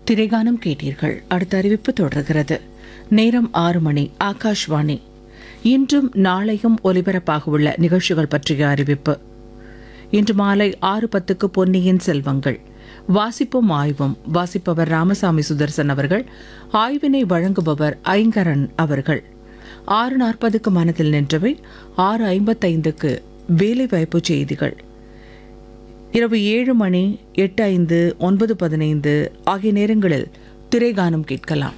திரைகானம் கேட்டீர்கள் அடுத்த அறிவிப்பு தொடர்கிறது நேரம் ஆறு மணி ஆகாஷ்வாணி இன்றும் நாளையும் ஒலிபரப்பாக உள்ள நிகழ்ச்சிகள் பற்றிய அறிவிப்பு இன்று மாலை ஆறு பத்துக்கு பொன்னியின் செல்வங்கள் வாசிப்பும் ஆய்வும் வாசிப்பவர் ராமசாமி சுதர்சன் அவர்கள் ஆய்வினை வழங்குபவர் ஐங்கரன் அவர்கள் ஆறு நாற்பதுக்கு மனதில் நின்றவை ஆறு ஐம்பத்தைந்துக்கு வேலைவாய்ப்பு செய்திகள் இரவு ஏழு மணி எட்டு ஐந்து ஒன்பது பதினைந்து ஆகிய நேரங்களில் திரைகானம் கேட்கலாம்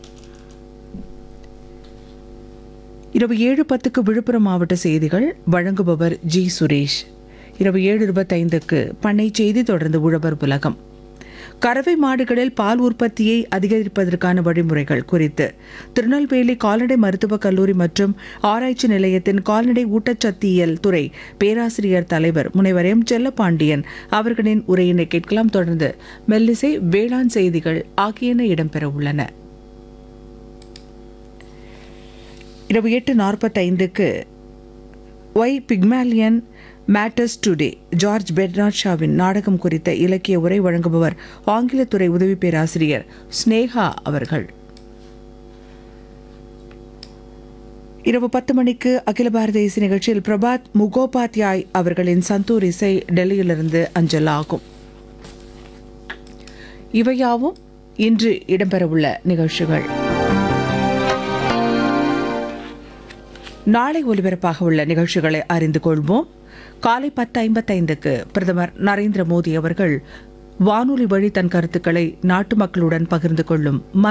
இரவு ஏழு பத்துக்கு விழுப்புரம் மாவட்ட செய்திகள் வழங்குபவர் ஜி சுரேஷ் இரவு ஏழு இருபத்தைந்துக்கு பண்ணை செய்தி தொடர்ந்து உழவர் உலகம் கறவை மாடுகளில் பால் உற்பத்தியை அதிகரிப்பதற்கான வழிமுறைகள் குறித்து திருநெல்வேலி கால்நடை மருத்துவக் கல்லூரி மற்றும் ஆராய்ச்சி நிலையத்தின் கால்நடை ஊட்டச்சத்தியல் துறை பேராசிரியர் தலைவர் முனைவர் எம் செல்லப்பாண்டியன் அவர்களின் உரையினை கேட்கலாம் தொடர்ந்து மெல்லிசை வேளாண் செய்திகள் ஆகியன இடம்பெற உள்ளன இரவு எட்டு நாற்பத்தைந்துக்கு why Pygmalion matters today George Bernard ஷாவின் நாடகம் குறித்த இலக்கிய உரை வழங்குபவர் ஆங்கிலத்துறை உதவி பேராசிரியர் ஸ்னேகா அவர்கள் இரவு பத்து மணிக்கு அகில பாரத இசை நிகழ்ச்சியில் பிரபாத் முகோபாத்யாய் அவர்களின் சந்தூர் இசை டெல்லியிலிருந்து அஞ்சல் ஆகும் இவையாவும் இன்று இடம்பெறவுள்ள நிகழ்ச்சிகள் நாளை ஒலிபரப்பாக உள்ள நிகழ்ச்சிகளை அறிந்து கொள்வோம் காலை பத்து ஐம்பத்தைந்துக்கு பிரதமர் நரேந்திர மோடி அவர்கள் வானொலி வழி தன் கருத்துக்களை நாட்டு மக்களுடன் பகிர்ந்து கொள்ளும்